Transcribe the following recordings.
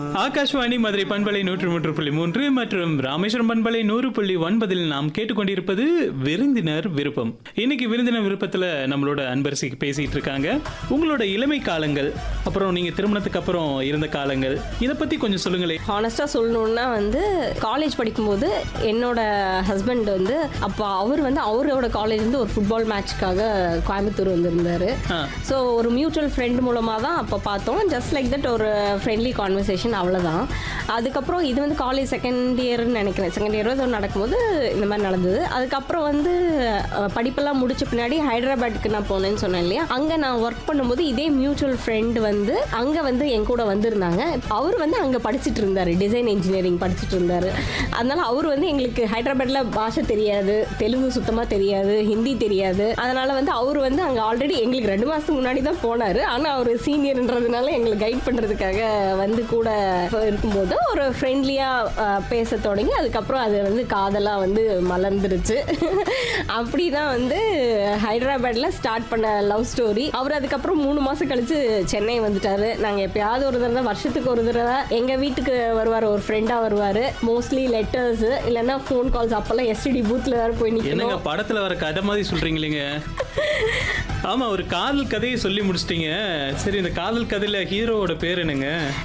ஆகாஷ்வாணி மதுரை பண்பலை நூற்று மூன்று புள்ளி மூன்று மற்றும் ராமேஸ்வரம் பண்பலை நூறு புள்ளி ஒன்பதில் நாம் கேட்டுக்கொண்டிருப்பது விருந்தினர் விருப்பம் இன்னைக்கு விருந்தினர் விருப்பத்துல நம்மளோட அன்பரசி பேசிட்டு இருக்காங்க உங்களோட இளமை காலங்கள் அப்புறம் நீங்க திருமணத்துக்கு அப்புறம் இருந்த காலங்கள் இதை பத்தி கொஞ்சம் சொல்லுங்களேன் ஹானஸ்டாக சொல்லணுன்னா வந்து காலேஜ் படிக்கும்போது என்னோட ஹஸ்பண்ட் வந்து அப்போ அவர் வந்து அவரோட காலேஜ்லேருந்து ஒரு ஃபுட்பால் மேட்ச்க்காக கோயம்புத்தூர் வந்திருந்தார் ஆ. ஸோ ஒரு மியூச்சுவல் ஃப்ரெண்ட் மூலமாக தான் அப்போ பார்த்தோம் ஜஸ்ட் லைக் தட் ஒரு ஃப்ரெண்ட்லி கான்வர்சேஷன் அவ்வளோதான் அதுக்கப்புறம் இது வந்து காலேஜ் செகண்ட் இயர்னு நினைக்கிறேன் செகண்ட் இயர் ஏதோ நடக்கும்போது இந்த மாதிரி நடந்தது அதுக்கப்புறம் வந்து அஹ், படிப்பெல்லாம் முடிச்ச பின்னாடி ஹைதராபாத்துக்கு நான் போனேன்னு சொன்னேன் இல்லையா அங்கே நான் ஒர்க் பண்ணும்போது இதே மியூச்சுவல் ஃப்ரெண்ட் வந்து அங்கே வந்து என் கூட வந்திருந்தாங்க அவர் வந்து அங்கே படிச்சுட்டு இருந்தார் டிசைன் இன்ஜினியரிங் படிச்சுட்டு இருந்தார் அதனால அவர் வந்து எங்களுக்கு ஹைதராபாத்தில் பாஷை தெரியாது தெலுங்கு சுத்தமாக தெரியாது ஹிந்தி தெரியாது அதனால வந்து அவர் வந்து அங்கே ஆல்ரெடி எங்களுக்கு ரெண்டு மாதத்துக்கு முன்னாடி தான் போனார் ஆனால் அவர் சீனியர்ன்றதுனால எங்களுக்கு கைட் பண்ணுறதுக்காக வந்து கூட இருக்கும்போது ஒரு ஃப்ரெண்ட்லியாக பேச தொடங்கி அதுக்கப்புறம் அது வந்து காதலாக வந்து மலர்ந்துருச்சு அப்படி தான் வந்து ஹைதராபாத்தில் ஸ்டார்ட் பண்ண லவ் ஸ்டோரி அவர் அதுக்கப்புறம் மூணு மாதம் கழிச்சு சென்னை வந்துட்டாரு நாங்கள் எப்பயாவது ஒரு தடவை வருஷத்துக்கு ஒரு தடவை எங்கள் வீட்டுக்கு வருவார் ஒரு ஃப்ரெண்டாக வருவார் மோஸ்ட்லி லெட்டர்ஸ் இல்லைன்னா ஃபோன் கால்ஸ் அப்போல்லாம் எஸ்டிடி பூத்தில் வேறு போய் என்னங்க நிற்கணும் படத்துல வர கதை மாதிரி சொல்றீங்களேங்க ஆமா ஒரு காதல் கதையை சொல்லி முடிச்சிட்டீங்க சரி இந்த காதல் கதையில ஹீரோவோட பேர் என்னங்க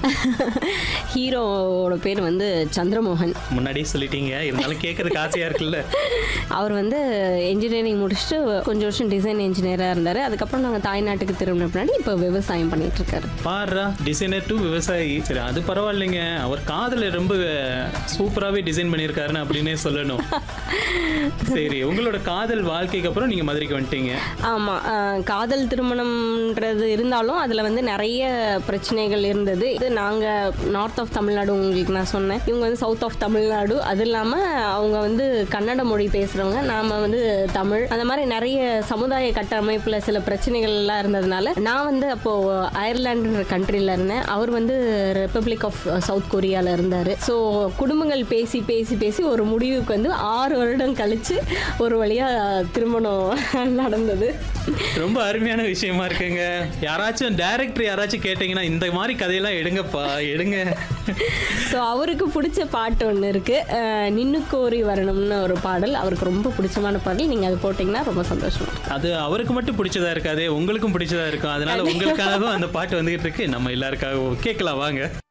ஹீரோவோட பேர் வந்து சந்திரமோகன் முன்னாடியே சொல்லிட்டீங்க இருந்தாலும் கேட்கறதுக்கு ஆசையா இருக்குல்ல அவர் வந்து இன்ஜினியரிங் முடிச்சுட்டு கொஞ்சம் வருஷம் டிசைன் இன்ஜினியராக இருந்தார் அதுக்கப்புறம் நாங்கள் தாய்நாட்டுக்கு திரும்பின பின்னாடி இப்போ விவசாயம் பண்ணிட்டு இருக்காரு பாருடா டிசைனர் டு விவசாயி சரி அது பரவாயில்லைங்க அவர் காதல ரொம்ப சூப்பராகவே டிசைன் பண்ணியிருக்காருன்னு அப்படின்னே சொல்லணும் சரி உங்களோட காதல் வாழ்க்கைக்கு அப்புறம் நீங்க மதுரைக்கு வந்துட்டீங்க ஆமாம் காதல் திருமணம்ன்றது இருந்தாலும் அதில் வந்து நிறைய பிரச்சனைகள் இருந்தது இது நாங்கள் நார்த் ஆஃப் தமிழ்நாடு உங்களுக்கு நான் சொன்னேன் இவங்க வந்து சவுத் ஆஃப் தமிழ்நாடு அது இல்லாமல் அவங்க வந்து கன்னட மொழி பேசுகிறவங்க நாம் வந்து தமிழ் அந்த மாதிரி நிறைய சமுதாய கட்டமைப்பில் சில பிரச்சனைகள்லாம் இருந்ததுனால நான் வந்து அப்போது அயர்லாண்டுன்ற கண்ட்ரியில் இருந்தேன் அவர் வந்து ரிப்பப்ளிக் ஆஃப் சவுத் கொரியாவில் இருந்தார் ஸோ குடும்பங்கள் பேசி பேசி பேசி ஒரு முடிவுக்கு வந்து ஆறு வருடம் கழித்து ஒரு வழியாக திருமணம் நடந்தது ரொம்ப அருமையான விஷயமா இருக்குங்க யாராச்சும் டைரக்டர் யாராச்சும் கேட்டீங்கன்னா இந்த மாதிரி கதையெல்லாம் எடுங்கப்பா எடுங்க ஸோ அவருக்கு பிடிச்ச பாட்டு ஒன்று இருக்குது நின்னு கோரி வரணும்னு ஒரு பாடல் அவருக்கு ரொம்ப பிடிச்சமான பாடல் நீங்கள் அது போட்டிங்கன்னா ரொம்ப சந்தோஷம் அது அவருக்கு மட்டும் பிடிச்சதா இருக்காது உங்களுக்கும் பிடிச்சதா இருக்கும் அதனால உங்களுக்காகவும் அந்த பாட்டு வந்துகிட்டு இருக்கு நம்ம எல்லாருக்காகவும் கேட்கலாம் வாங்க